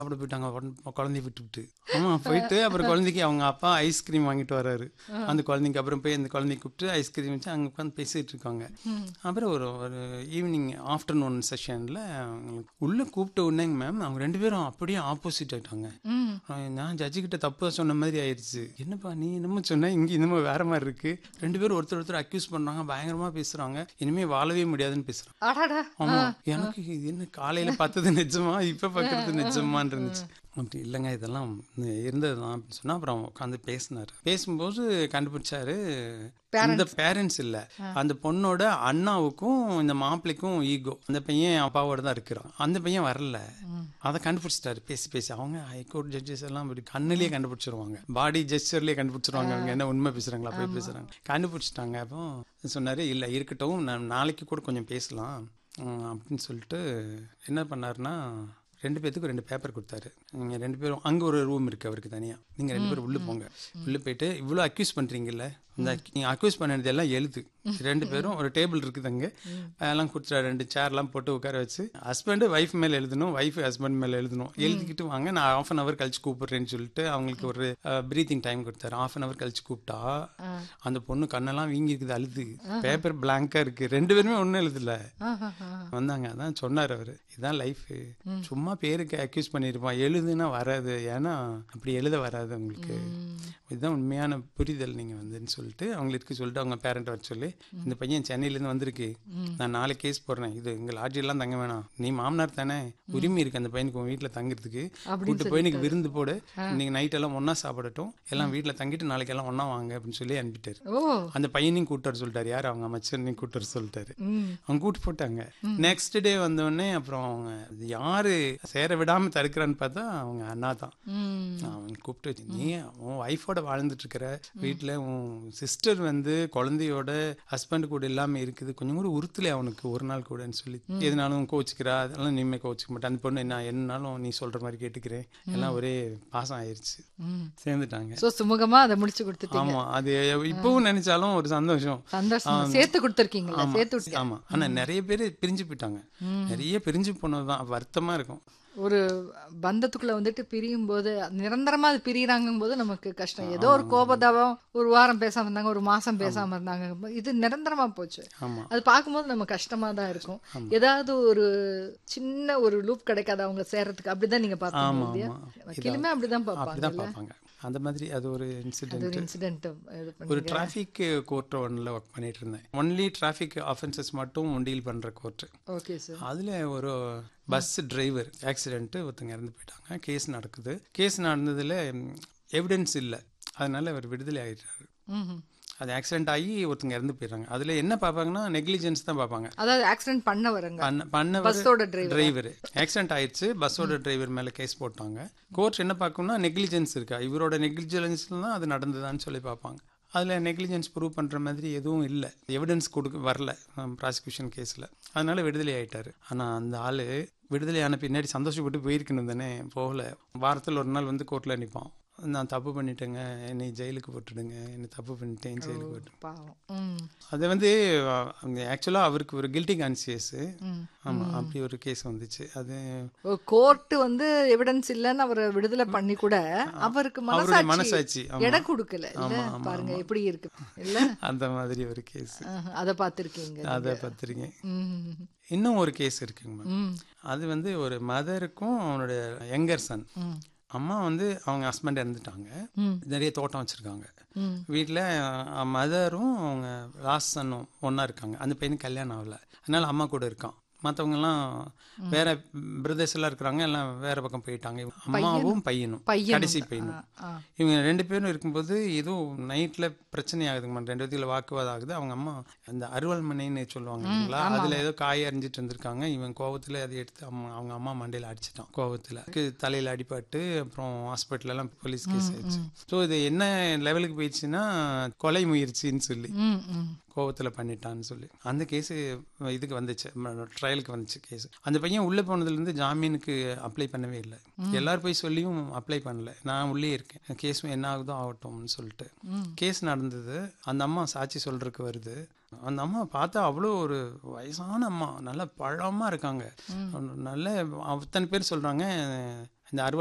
சாப்பிட போயிட்டாங்க உடனே குழந்தைய விட்டுவிட்டு ஆமா போயிட்டு அப்புறம் குழந்தைக்கு அவங்க அப்பா ஐஸ்கிரீம் வாங்கிட்டு வராரு அந்த குழந்தைக்கு அப்புறம் போய் அந்த குழந்தைய கூப்பிட்டு ஐஸ்கிரீம் வச்சு அங்கே உட்காந்து பேசிட்டு இருக்காங்க அப்புறம் ஒரு ஒரு ஈவினிங் ஆஃப்டர்நூன் செஷனில் உள்ளே கூப்பிட்ட உடனேங்க மேம் அவங்க ரெண்டு பேரும் அப்படியே ஆப்போசிட் ஆயிட்டாங்க ம் அஹ் நான் ஜட்ஜு கிட்ட தப்பா சொன்ன மாதிரி ஆயிடுச்சு என்னப்பா நீ என்னமோ சொன்ன இங்க என்னமோ வேற மாதிரி இருக்கு ரெண்டு பேரும் ஒருத்தர் ஒருத்தர் அக்யூஸ் பண்றாங்க பயங்கரமா பேசுறாங்க இனிமே வாழவே முடியாதுன்னு பேசுறாங்க அடாடா ஆமா எனக்கு இது என்ன காலையில பார்த்தது நிஜமா இப்ப பார்க்கறது நிஜமான்னு இருந்துச்சு அப்படி இல்லைங்க இதெல்லாம் இருந்தது தான் அப்படின்னு சொன்னா அப்புறம் உட்காந்து பேசினாரு பேசும்போது கண்டுபிடிச்சாரு இந்த பேரண்ட்ஸ் இல்ல அந்த பொண்ணோட அண்ணாவுக்கும் இந்த மாப்பிள்ளைக்கும் ஈகோ அந்த பையன் அப்பாவோட தான் இருக்கிறான் அந்த பையன் வரல அதை கண்டுபிடிச்சிட்டாரு பேசி பேசி அவங்க ஹைகோர்ட் ஜட்ஜஸ் எல்லாம் இப்படி கண்ணுலயே கண்டுபிடிச்சிருவாங்க பாடி ஜெஸ்டர்லயே கண்டுபிடிச்சிருவாங்க அவங்க என்ன உண்மை பேசுறாங்களா போய் பேசுறாங்க கண்டுபிடிச்சிட்டாங்க அப்போ சொன்னாரு இல்ல இருக்கட்டும் நான் நாளைக்கு கூட கொஞ்சம் பேசலாம் உம், அப்படின்னு சொல்லிட்டு என்ன பண்ணாருன்னா ரெண்டு பேத்துக்கும் ரெண்டு பேப்பர் கொடுத்தாரு நீங்க ரெண்டு பேரும் அங்க ஒரு ரூம் இருக்கு அவருக்கு தனியா நீங்க ரெண்டு பேரும் உள்ள போங்க உள்ள போயிட்டு இவ்வளவு அக்யூஸ் பண்றீங்கல்ல இந்த நீங்க அக்யூஸ் பண்ணது எல்லாம் எழுது ரெண்டு பேரும் ஒரு டேபிள் இருக்குது அங்க அதெல்லாம் கொடுத்துட்டாரு ரெண்டு சேர்லாம் போட்டு உட்கார வச்சு ஹஸ்பண்ட் ஒய்ஃப் மேல எழுதணும் ஒய்ஃப் ஹஸ்பண்ட் மேல எழுதணும் எழுதிக்கிட்டு வாங்க நான் ஆஃப் அன் அவர் கழிச்சு கூப்பிடுறேன்னு சொல்லிட்டு அவங்களுக்கு ஒரு ப்ரீத்திங் டைம் கொடுத்தாரு ஆஃப் அன் அவர் கழிச்சு கூப்பிட்டா அந்த பொண்ணு கண்ணெல்லாம் வீங்கி இருக்குது அழுது பேப்பர் பிளாங்கா இருக்கு ரெண்டு பேருமே ஒன்றும் எழுதல வந்தாங்க அதான் சொன்னார் அவரு இதான் லைஃப் சும்மா பேருக்கு அக்யூஸ் பண்ணிருப்பான் எழுதுனா வராது ஏன்னா அப்படி எழுத வராது உங்களுக்கு இதுதான் உண்மையான புரிதல் நீங்க வந்துன்னு சொல்லிட்டு அவங்களுக்கு சொல்லிட்டு அவங்க பேரண்ட் வர சொல்லி இந்த பையன் சென்னையில இருந்து வந்திருக்கு நான் நாளை கேஸ் போடுறேன் இது எங்க லாட்ஜ் எல்லாம் தங்க வேணாம் நீ மாமனார் தானே உரிமை இருக்கு அந்த பையனுக்கு உன் வீட்டுல தங்குறதுக்கு கூட்டு போய் இன்னைக்கு விருந்து போடு இன்னைக்கு நைட் எல்லாம் ஒண்ணா சாப்பிடட்டும் எல்லாம் வீட்டுல தங்கிட்டு நாளைக்கு எல்லாம் ஒண்ணா வாங்க அப்படின்னு சொல்லி அனுப்பிட்டாரு ஓ அந்த பையனையும் கூட்டு வர சொல்லிட்டாரு யார் அவங்க அமைச்சரையும் கூட்டு வர சொல்லிட்டாரு ம் அவங்க கூட்டு போட்டாங்க நெக்ஸ்ட் டே வந்தோடனே அப்புறம் அவங்க இது யாரு சேர விடாம தடுக்கிறான்னு பார்த்தா அவங்க அண்ணா தான் ம் அவன் கூப்பிட்டு வச்சு நீ உன் ஒய்ஃபோட வாழ்ந்துட்டு இருக்கிற வீட்டில் உன் சிஸ்டர் வந்து குழந்தையோட ஹஸ்பண்ட் கூட இல்லாம இருக்குது கொஞ்சம் கூட உறுத்தலை அவனுக்கு ஒரு நாள் கூடன்னு சொல்லி எதுனாலும் கோச்சிக்கிறா அதெல்லாம் நீமே கோச்சிக்க மாட்டேன் அந்த பொண்ணு நான் என்னனாலும் நீ சொல்ற மாதிரி கேட்டுக்கிறேன் எல்லாம் ஒரே பாசம் ஆயிருச்சு ம் சேர்ந்துட்டாங்க சோ சுமூகமா அதை முடிச்சு கொடுத்துட்டீங்க ஆமா அது இப்பவும் நினைச்சாலும் ஒரு சந்தோஷம் சந்தோஷம் சேர்த்து கொடுத்துருக்கீங்களா ஆமா, சேர்த்து விட்டு ஆமா ஆனா நிறைய பேர் பிரிஞ்சு போயிட்டாங்க நிறைய பிரிஞ்சு போனதுதான் வருத்தமா இருக்கும் ஒரு பந்தத்துக்குள்ள வந்துட்டு பிரியும் போது நிரந்தரமா அது பிரியறாங்கும் போது நமக்கு கஷ்டம் ஏதோ ஒரு கோபதாபம் ஒரு வாரம் பேசாம இருந்தாங்க ஒரு மாசம் பேசாம இருந்தாங்க இது நிரந்தரமா போச்சு ஆமா அது பார்க்கும்போது நம்ம கஷ்டமா தான் இருக்கும் ஏதாவது ஒரு சின்ன ஒரு லூப் கிடைக்காது அவங்க சேர்றதுக்கு அப்படிதான் நீங்க பாப்பீங்க ஆமா, இல்லையா ஆமா. வக்கீலுமே அப்படிதான் பார்ப்பாங்க அப்படிதான் பார்ப்பாங்க அந்த மாதிரி அது ஒரு அது இன்சிடென்ட் ஒரு இன்சிடென்ட் இது பண்ணி ஒரு டிராஃபிக் கோர்ட் ஒன்ல ஒர்க் பண்ணிட்டு இருந்தேன் ஒன்லி டிராஃபிக் அஃபென்சஸ் மட்டும் டீல் பண்ற கோர்ட் ஓகே சார் அதுல ஒரு பஸ் டிரைவர் ஆக்சிடென்ட் ஒருத்தங்க இறந்து போயிட்டாங்க கேஸ் நடக்குது கேஸ் நடந்ததுல எவிடன்ஸ் இல்லை அதனால அவர் விடுதலை ஆயிட்டாரு ம் அது ஆக்சிடென்ட் ஆகி ஒருத்தங்க இறந்து போயிடுறாங்க அதுல என்ன பார்ப்பாங்கன்னா நெக்லிஜென்ஸ் தான் பார்ப்பாங்க அதாவது ஆக்சிடென்ட் பண்ண வரங்க பண்ண பண்ண பஸ்ஸோட டிரைவர் டிரைவர் ஆக்சிடென்ட் ஆயிடுச்சு பஸ்ஸோட டிரைவர் மேல கேஸ் போட்டாங்க கோர்ட் என்ன பார்க்கும்னா நெக்லிஜென்ஸ் இருக்கா இவரோட நெக்லிஜென்ஸ்ல தான் அது நடந்ததான்னு சொல்லி பார்ப்பாங்க அதுல நெக்லிஜென்ஸ் ப்ரூவ் பண்ற மாதிரி எதுவும் இல்லை எவிடன்ஸ் கொடுக்க வரல ப்ராசிக்யூஷன் கேஸ்ல அதனால விடுதலை ஆயிட்டாரு ஆனா அந்த ஆளு விடுதலை ஆன பின்னாடி சந்தோஷப்பட்டு போயிருக்கணும் தானே போகல வாரத்தில் ஒரு நாள் வந்து கோர்ட்ல நிற்பான் நான் தப்பு பண்ணிட்டேங்க என்னை ஜெயிலுக்கு போட்டுடுங்க என்னை தப்பு பண்ணிட்டேன் ஜெயிலுக்கு போட்டு பாவம் ம் அது வந்து ஆக்சுவலாக அவருக்கு ஒரு கில்ட்டி கான்சியஸ் ம் ஆமா அப்படி ஒரு கேஸ் வந்துச்சு அது கோர்ட் வந்து எவிடன்ஸ் இல்லைன்னு அவரை விடுதலை பண்ணி கூட அவருக்கு அவருடைய மனசாட்சி மனசாட்சி ஆமா. இடம் கொடுக்கல இல்ல ஆமா, ஆமா, பாருங்க எப்படி இருக்கு இல்ல அந்த மாதிரி ஒரு கேஸ் ஆஹ், அத பாத்திருக்கீங்க அதை பார்த்துருக்கேன் ம் இன்னும் ஒரு கேஸ் இருக்குங்க மேம் ம் அது வந்து ஒரு மதருக்கும் அவனுடைய யங்கர் சன் ம் அம்மா வந்து அவங்க ஹஸ்பண்ட் இறந்துட்டாங்க ம். நிறைய தோட்டம் வச்சிருக்காங்க ம் வீட்டில் மதரும் அவங்க லாஸ்ட் சன்னும் ஒன்றா இருக்காங்க அந்த பையனுக்கு கல்யாணம் ஆகல அதனால அம்மா கூட இருக்கான் மற்றவங்கெல்லாம் வேற பிரதர்ஸ் எல்லாம் இருக்கிறாங்க எல்லாம் வேற பக்கம் போயிட்டாங்க இவங்க அம்மாவும் பையனும் பையனும் கடைசி தான். பையனும் ஆ, ஆ. இவங்க ரெண்டு பேரும் இருக்கும்போது ஏதோ நைட்ல பிரச்சனை ஆகுதுங்க ரெண்டு பேத்துல வாக்குவாதம் ஆகுது அவங்க அம்மா அந்த அருவல் மனைன்னு சொல்லுவாங்க இல்லைங்களா அதுல ஏதோ காய் அரிஞ்சிட்டு இருந்திருக்காங்க இவன் கோவத்துல அதை எடுத்து அம்மா அவங்க அம்மா மண்டையில அடிச்சிட்டான் கோவத்துல அதுக்கு தலையில அடிபட்டு அப்புறம் ஹாஸ்பிட்டல் எல்லாம் போலீஸ் கேஸ் ஆயிடுச்சு ஸோ இது என்ன லெவலுக்கு போயிடுச்சுன்னா கொலை முயற்சின்னு சொல்லி ம் ம் கோவத்துல பண்ணிட்டான்னு சொல்லி அந்த கேஸ் இதுக்கு வந்துச்சு ட்ரையலுக்கு வந்துச்சு கேஸ் அந்த பையன் உள்ள போனதுல இருந்து ஜாமீனுக்கு அப்ளை பண்ணவே இல்லை எல்லாரும் போய் சொல்லியும் அப்ளை பண்ணல நான் உள்ளே இருக்கேன் கேஸும் என்ன ஆகுதோ ஆகட்டும்னு சொல்லிட்டு கேஸ் நடந்தது அந்த அம்மா சாட்சி சொல்றதுக்கு வருது அந்த அம்மா பார்த்தா அவ்வளோ ஒரு வயசான அம்மா நல்ல பழமா இருக்காங்க நல்ல அத்தனை பேர் சொல்றாங்க இந்த